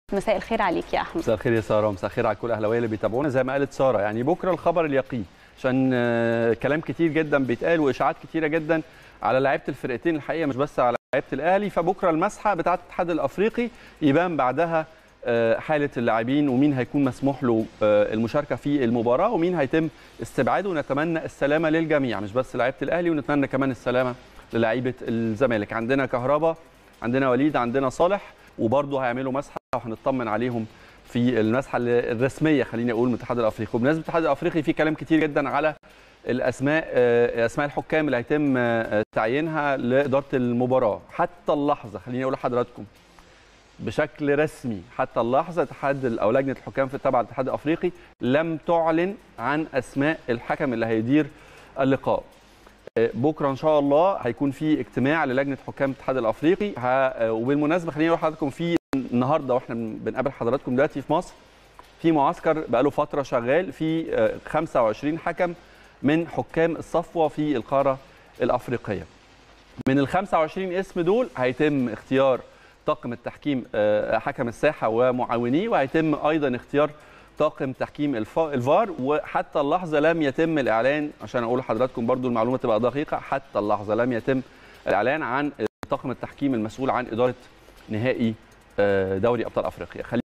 مساء الخير عليك يا احمد مساء الخير يا ساره ومساء الخير على كل الاهلاويه اللي بيتابعونا زي ما قالت ساره يعني بكره الخبر اليقين عشان آه، كلام كتير جدا بيتقال واشاعات كتيره جدا على لعيبه الفرقتين الحقيقه مش بس على لعيبه الاهلي فبكره المسحه بتاعه الاتحاد الافريقي يبان بعدها آه، حاله اللاعبين ومين هيكون مسموح له آه، المشاركه في المباراه ومين هيتم استبعاده ونتمنى السلامه للجميع مش بس لعيبه الاهلي ونتمنى كمان السلامه للعيبه الزمالك عندنا كهربا عندنا وليد عندنا صالح وبرضه هيعملوا مسحه وهنطمن عليهم في المسحه الرسميه خليني اقول من الاتحاد الافريقي وبمناسبه الاتحاد الافريقي في كلام كتير جدا على الاسماء آه، اسماء الحكام اللي هيتم آه، تعيينها لاداره المباراه حتى اللحظه خليني اقول لحضراتكم بشكل رسمي حتى اللحظه اتحاد او لجنه الحكام في تبع الاتحاد الافريقي لم تعلن عن اسماء الحكم اللي هيدير اللقاء آه، بكره ان شاء الله هيكون في اجتماع للجنه حكام الاتحاد الافريقي ه- آه، وبالمناسبه خليني اقول لحضراتكم في النهارده واحنا بنقابل حضراتكم دلوقتي في مصر في معسكر بقاله فتره شغال في آه، 25 حكم من حكام الصفوه في القاره الافريقيه. من ال 25 اسم دول هيتم اختيار طاقم التحكيم آه، حكم الساحه ومعاونيه وهيتم ايضا اختيار طاقم تحكيم الف- الفار وحتى اللحظه لم يتم الاعلان عشان اقول لحضراتكم برضو المعلومه تبقى دقيقه حتى اللحظه لم يتم الاعلان عن طاقم التحكيم المسؤول عن اداره نهائي آه، دوري ابطال افريقيا خلي